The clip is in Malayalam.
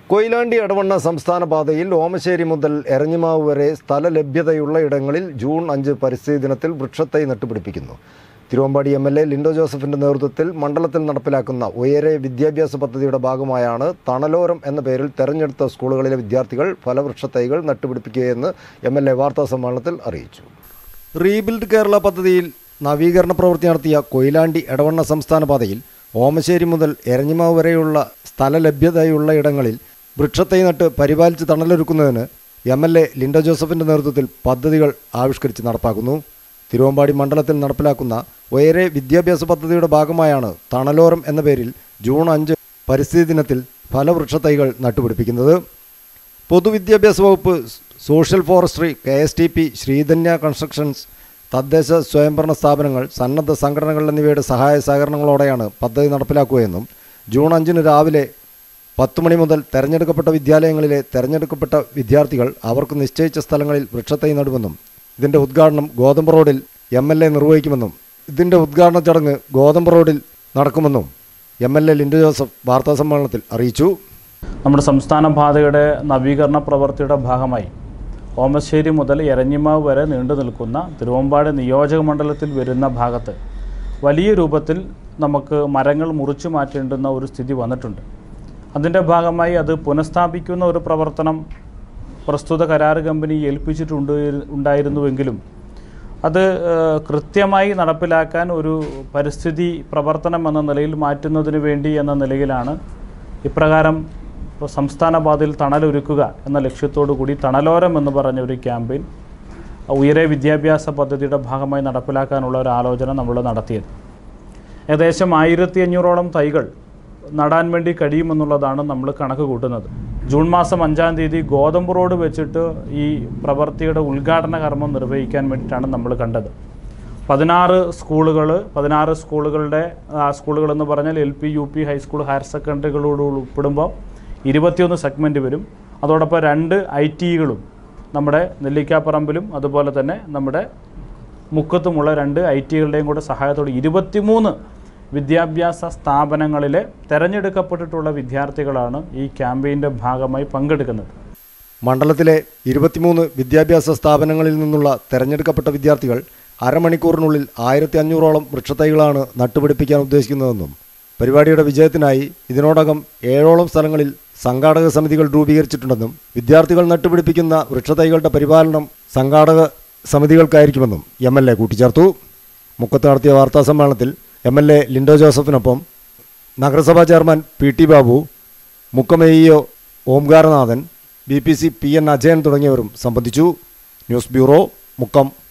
കൊയിലാണ്ടി എടവണ്ണ സംസ്ഥാന പാതയിൽ ഓമശ്ശേരി മുതൽ എരഞ്ഞിമാവ് വരെ സ്ഥല ലഭ്യതയുള്ള ഇടങ്ങളിൽ ജൂൺ അഞ്ച് പരിസ്ഥിതി ദിനത്തിൽ വൃക്ഷത്തൈ നട്ടുപിടിപ്പിക്കുന്നു Thiruvambadi M L A Lindo ജോസഫിന്റെ നേതൃത്വത്തിൽ മണ്ഡലത്തിൽ നടപ്പിലാക്കുന്ന ഉയരെ വിദ്യാഭ്യാസ പദ്ധതിയുടെ ഭാഗമായാണ് തണലോരം എന്ന പേരിൽ തെരഞ്ഞെടുത്ത സ്കൂളുകളിലെ വിദ്യാർത്ഥികൾ ഫലവൃക്ഷത്തൈകൾ നട്ടുപിടിപ്പിക്കുകയെന്ന് എം എൽ എ വാർത്താ സമ്മേളനത്തിൽ അറിയിച്ചു റീബിൽഡ് കേരള പദ്ധതിയിൽ നവീകരണ പ്രവൃത്തി നടത്തിയ കൊയിലാണ്ടി എടവണ്ണ സംസ്ഥാന പാതയിൽ ഓമശ്ശേരി മുതൽ എരഞ്ഞിമാവ് വരെയുള്ള സ്ഥല ലഭ്യതയുള്ള ഇടങ്ങളിൽ വൃക്ഷത്തൈ നട്ട് പരിപാലിച്ച് തണലൊരുക്കുന്നതിന് എം എൽ എ ലിൻഡോ ജോസഫിന്റെ നേതൃത്വത്തിൽ പദ്ധതികൾ ആവിഷ്കരിച്ച് നടപ്പാക്കുന്നു തിരുവമ്പാടി മണ്ഡലത്തിൽ നടപ്പിലാക്കുന്ന ഉയരെ വിദ്യാഭ്യാസ പദ്ധതിയുടെ ഭാഗമായാണ് തണലോരം എന്ന പേരിൽ ജൂൺ അഞ്ച് പരിസ്ഥിതി ദിനത്തിൽ ഫലവൃക്ഷത്തൈകൾ നട്ടുപിടിപ്പിക്കുന്നത് പൊതുവിദ്യാഭ്യാസ വകുപ്പ് social forestry K S T P Sreedhanya constructions തദ്ദേശ സ്വയംഭരണ സ്ഥാപനങ്ങൾ സന്നദ്ധ സംഘടനകൾ എന്നിവയുടെ സഹായ സഹകരണങ്ങളോടെയാണ് പദ്ധതി നടപ്പിലാക്കുകയെന്നും ജൂൺ അഞ്ചിന് രാവിലെ പത്ത് മണി മുതൽ തെരഞ്ഞെടുക്കപ്പെട്ട വിദ്യാലയങ്ങളിലെ തെരഞ്ഞെടുക്കപ്പെട്ട വിദ്യാർത്ഥികൾ അവർക്ക് നിശ്ചയിച്ച സ്ഥലങ്ങളിൽ വൃക്ഷത്തൈ നടുമെന്നും ഇതിൻ്റെ ഉദ്ഘാടനം ഗോതമ്പ് റോഡിൽ എം എൽ എ നിർവഹിക്കുമെന്നും ഇതിൻ്റെ ഉദ്ഘാടന ചടങ്ങ് ഗോതമ്പ് റോഡിൽ നടക്കുമെന്നും M L A Lindo Joseph വാർത്താസമ്മേളനത്തിൽ അറിയിച്ചു നമ്മുടെ സംസ്ഥാന പാതയുടെ നവീകരണ പ്രവൃത്തിയുടെ ഭാഗമായി ഓമശ്ശേരി മുതൽ എരഞ്ഞിമാവ് വരെ നീണ്ടു നിൽക്കുന്ന തിരുവമ്പാട് നിയോജക മണ്ഡലത്തിൽ വരുന്ന ഭാഗത്ത് വലിയ രൂപത്തിൽ നമുക്ക് മരങ്ങൾ മുറിച്ചു മാറ്റേണ്ടുന്ന ഒരു സ്ഥിതി വന്നിട്ടുണ്ട് അതിൻ്റെ ഭാഗമായി അത് പുനഃസ്ഥാപിക്കുന്ന ഒരു പ്രവർത്തനം പ്രസ്തുത കരാർ കമ്പനി ഏൽപ്പിച്ചിട്ടുണ്ട് ഉണ്ടായിരുന്നുവെങ്കിലും അത് ഏഹ്, കൃത്യമായി നടപ്പിലാക്കാൻ ഒരു പരിസ്ഥിതി പ്രവർത്തനം എന്ന നിലയിൽ മാറ്റുന്നതിന് വേണ്ടി എന്ന നിലയിലാണ് ഇപ്രകാരം ഇപ്പോൾ സംസ്ഥാന പാതയിൽ തണലൊരുക്കുക എന്ന ലക്ഷ്യത്തോടു കൂടി തണലോരം എന്ന് പറഞ്ഞ ഒരു ക്യാമ്പയിൻ ഉയരെ വിദ്യാഭ്യാസ പദ്ധതിയുടെ ഭാഗമായി നടപ്പിലാക്കാനുള്ള ഒരു ആലോചന നമ്മൾ നടത്തിയത് ഏകദേശം ആയിരത്തി അഞ്ഞൂറോളം തൈകൾ നടാൻ വേണ്ടി കഴിയുമെന്നുള്ളതാണ് നമ്മൾ കണക്ക് കൂട്ടുന്നത് ജൂൺ മാസം അഞ്ചാം തീയതി ഗോതമ്പ് റോഡ് വെച്ചിട്ട് ഈ പ്രവൃത്തിയുടെ ഉദ്ഘാടന കർമ്മം നിർവഹിക്കാൻ വേണ്ടിയിട്ടാണ് നമ്മൾ കണ്ടത് പതിനാറ് സ്കൂളുകൾ പതിനാറ് സ്കൂളുകളുടെ ആ സ്കൂളുകൾ എന്ന് പറഞ്ഞാൽ L P U P high school higher സെക്കൻഡറികളോട് ഉൾപ്പെടുമ്പോൾ ഇരുപത്തിയൊന്ന് സെഗ്മെൻറ്റ് വരും അതോടൊപ്പം രണ്ട് ഐ ടികളും നമ്മുടെ നെല്ലിക്കാപ്പറമ്പിലും അതുപോലെ തന്നെ നമ്മുടെ മുക്കത്തുമുള്ള രണ്ട് ഐ ടികളുടെയും കൂടെ സഹായത്തോടെ ഇരുപത്തിമൂന്ന് വിദ്യാഭ്യാസ സ്ഥാപനങ്ങളിലെ തെരഞ്ഞെടുക്കപ്പെട്ടിട്ടുള്ള വിദ്യാർത്ഥികളാണ് ഈ ക്യാമ്പയിൻ്റെ ഭാഗമായി പങ്കെടുക്കുന്നത് മണ്ഡലത്തിലെ ഇരുപത്തിമൂന്ന് വിദ്യാഭ്യാസ സ്ഥാപനങ്ങളിൽ നിന്നുള്ള തെരഞ്ഞെടുക്കപ്പെട്ട വിദ്യാർത്ഥികൾ അരമണിക്കൂറിനുള്ളിൽ ആയിരത്തി അഞ്ഞൂറോളം വൃക്ഷത്തൈകളാണ് നട്ടുപിടിപ്പിക്കാൻ ഉദ്ദേശിക്കുന്നതെന്നും പരിപാടിയുടെ വിജയത്തിനായി ഇതിനോടകം ഏഴോളം സ്ഥലങ്ങളിൽ സംഘാടക സമിതികൾ രൂപീകരിച്ചിട്ടുണ്ടെന്നും വിദ്യാർത്ഥികൾ നട്ടുപിടിപ്പിക്കുന്ന വൃക്ഷത്തൈകളുടെ പരിപാലനം സംഘാടക സമിതികൾക്കായിരിക്കുമെന്നും എം എൽ എ കൂട്ടിച്ചേർത്തു മുക്കത്ത് നടത്തിയ വാർത്താ സമ്മേളനത്തിൽ എം എൽ എ ലിൻഡോ ജോസഫിനൊപ്പം നഗരസഭാ ചെയർമാൻ പി ടി ബാബു മുക്കമെയ്യോ Omkaranathan B P C P N Ajayan തുടങ്ങിയവരും സംബന്ധിച്ചു ന്യൂസ് ബ്യൂറോ മുക്കം